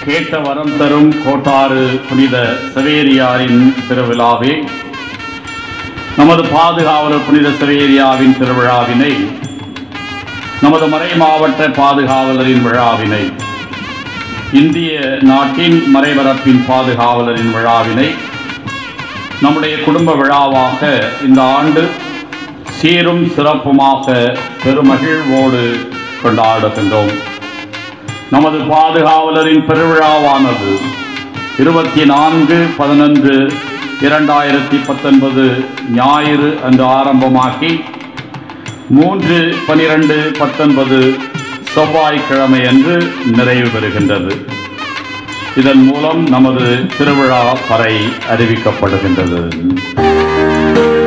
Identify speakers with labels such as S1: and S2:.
S1: கேட்ட வரம் தரும் கோட்டாறு புனித சவேரியாரின் திருவிழாவே நமது பாதுகாவலர் புனித சவேரியாவின் திருவிழாவினை நமது மறை மாவட்ட பாதுகாவலரின் விழாவினை இந்திய நாட்டின் மறைபரப்பின் பாதுகாவலரின் விழாவினை நம்முடைய குடும்ப விழாவாக இந்த ஆண்டு சீரும் சிறப்புமாக பெருமகிழ்வோடு கொண்டாடுகின்றோம் நமது பாதுகாவலரின் பெருவிழாவானது இருபத்தி நான்கு பதினொன்று இரண்டாயிரத்தி பத்தொன்பது ஞாயிறு அன்று ஆரம்பமாகி மூன்று பனிரெண்டு பத்தொன்பது செவ்வாய்க்கிழமை அன்று நிறைவு பெறுகின்றது இதன் மூலம் நமது திருவிழா பறை அறிவிக்கப்படுகின்றது